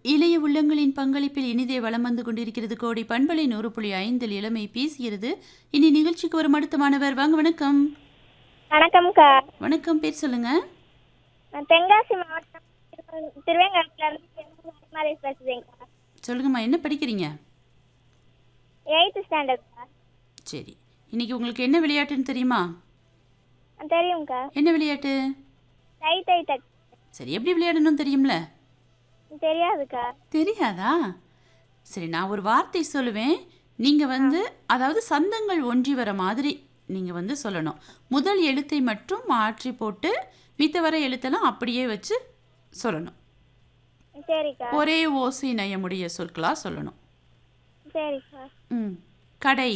இளைய உள்ளங்களின் பங்களிப்பில் இனிதே வலம் வந்து கொண்டிருக்கிறது கோடி பண்பலை நூறு புள்ளி ஐந்தில் இளமை பேசுகிறது இனி நிகழ்ச்சிக்கு வரும் அடுத்த மாணவர் வாங்க வணக்கம் வணக்கம்க்கா வணக்கம் பேர் சொல்லுங்க நான் தென்காசி மாவட்டம் திரு- திருவேங்கடத்துல இருந்து மாரேஷ் பேசுறேங்க்கா சொல்லுங்கம்மா என்ன படிக்கிறீங்க எயித்து ஸ்டாண்டர்ட்க்கா சரி இன்னைக்கு உங்களுக்கு என்ன விளையாட்டுன்னு தெரியுமா தெரியும்க்கா என்ன விளையாட்டு தை தை தக் சரி எப்படி விளையாடணும் தெரியும்ல தெரியாதுக்கா தெரியாதா சரி நான் ஒரு வார்த்தை சொல்லுவேன் நீங்கள் வந்து அதாவது சந்தங்கள் ஒன்றி வர மாதிரி நீங்கள் வந்து சொல்லணும் முதல் எழுத்தை மட்டும் மாற்றி போட்டு மித்த வர எழுத்தெல்லாம் அப்படியே வச்சு சொல்லணும் சரிக்கா ஒரே ஓசை நயமுடைய சொற்களாக சொல்லணும் சரிக்கா ம் கடை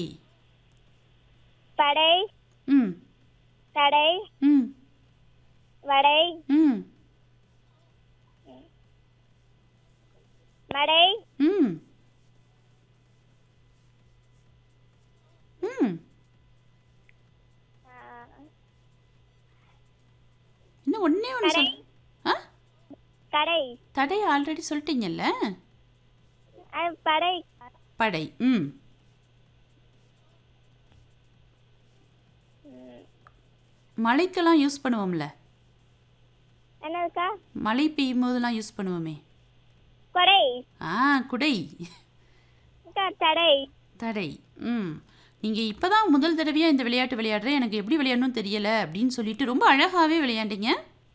படை ம் தடை ம் வடை ம் மடை ம் ம் ஆ, இன்னும் ஒன்றே ஒன்று கடை சொல் ஆ கடை தடை ஆல்ரெடி சொல்லிட்டீங்கல்ல ஆ, படை படை ம் மழைக்கெல்லாம் யூஸ் பண்ணுவோம்ல என்னதுக்கா மழை பெய்யும் போதெல்லாம் யூஸ் பண்ணுவோமே கொடை ஆ குடை அக்கா, தடை தடை ம் நீங்கள் இப்போ தான் முதல் தடவையாக இந்த விளையாட்டு விளையாடுறேன் எனக்கு எப்படி விளையாடணும் தெரியலை அப்படின்னு சொல்லிட்டு ரொம்ப அழகாகவே விளையாண்டீங்க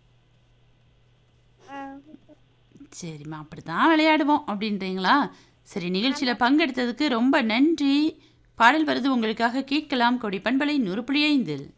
ஆ, சரிம்மா அப்படி தான் விளையாடுவோம் அப்படின்றீங்களா சரி நிகழ்ச்சியில் பங்கெடுத்ததுக்கு ரொம்ப நன்றி பாடல் வருது உங்களுக்காக கேட்கலாம் கொடி பண்பலை நூறு புள்ளி ஐந்தில்